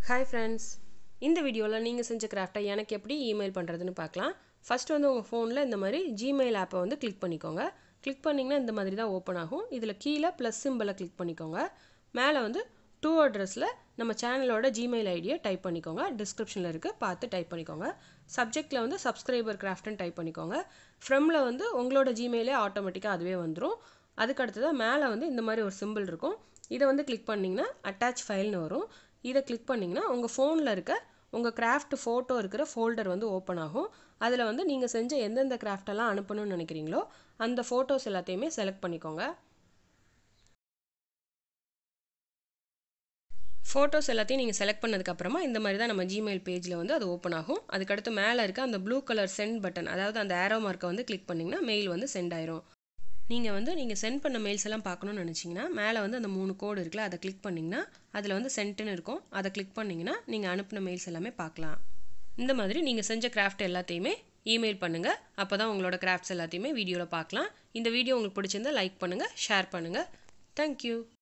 hi friends இந்த வீடியோவில் நீங்கள் செஞ்ச கிராஃப்டை எனக்கு எப்படி இமெயில் பண்ணுறதுன்னு பார்க்கலாம் ஃபஸ்ட் வந்து உங்கள் ஃபோனில் இந்த மாதிரி ஜிமெயில் ஆப்பை வந்து கிளிக் பண்ணிக்கோங்க கிளிக் பண்ணிங்கன்னா இந்த மாதிரி தான் ஓப்பன் ஆகும் இதில் கீழே ப்ளஸ் சிம்பிளை கிளிக் பண்ணிக்கோங்க மேலே வந்து டூ அட்ரஸில் நம்ம சேனலோட ஜிமெயில் ஐடியை டைப் பண்ணிக்கோங்க டிஸ்கிரிப்ஷனில் இருக்குது பார்த்து டைப் பண்ணிக்கோங்க சப்ஜெக்டில் வந்து சப்ஸ்கிரைபர் கிராஃப்ட்னு டைப் பண்ணிக்கோங்க ஃப்ரம்மில் வந்து உங்களோட ஜிமெயிலே ஆட்டோமேட்டிக்காக அதுவே வந்துடும் அதுக்கு அடுத்ததாக மேலே வந்து இந்த மாதிரி ஒரு சிம்பிள் இருக்கும் இதை வந்து கிளிக் பண்ணிங்கன்னா அட்டாச் ஃபைல்னு வரும் இதை கிளிக் பண்ணிங்கன்னா உங்கள் ஃபோனில் இருக்க உங்கள் கிராஃப்ட் ஃபோட்டோ இருக்கிற ஃபோல்டர் வந்து ஓப்பன் ஆகும் அதில் வந்து நீங்கள் செஞ்ச எந்தெந்த கிராஃப்டெல்லாம் அனுப்பணும்னு நினைக்கிறீங்களோ அந்த ஃபோட்டோஸ் எல்லாத்தையுமே செலக்ட் பண்ணிக்கோங்க ஃபோட்டோஸ் எல்லாத்தையும் நீங்கள் செலக்ட் பண்ணதுக்கப்புறமா இந்த மாதிரி தான் நம்ம ஜிமெயில் பேஜில் வந்து அது ஓப்பன் ஆகும் அதுக்கடுத்து மேலே இருக்க அந்த ப்ளூ கலர் சென்ட் பட்டன் அதாவது அந்த ஏரோ மார்க்கை வந்து கிளிக் பண்ணிங்கன்னா மெயில் வந்து சென்ட் ஆயிரும் நீங்கள் வந்து நீங்கள் சென்ட் பண்ண மெயில்ஸ் எல்லாம் பார்க்கணும்னு நினச்சிங்கன்னா மேலே வந்து அந்த மூணு கோடு இருக்குல்ல அதை கிளிக் பண்ணிங்கன்னா அதில் வந்து சென்ட்டுன்னு இருக்கும் அதை கிளிக் பண்ணிங்கன்னா நீங்கள் அனுப்பின மெயில்ஸ் எல்லாமே பார்க்கலாம் இந்த மாதிரி நீங்கள் செஞ்ச கிராஃப்ட் எல்லாத்தையுமே இமெயில் பண்ணுங்கள் அப்போ தான் உங்களோட கிராஃப்ட்ஸ் எல்லாத்தையுமே வீடியோவில் பார்க்கலாம் இந்த வீடியோ உங்களுக்கு பிடிச்சிருந்தா லைக் பண்ணுங்கள் ஷேர் பண்ணுங்கள் தேங்க்யூ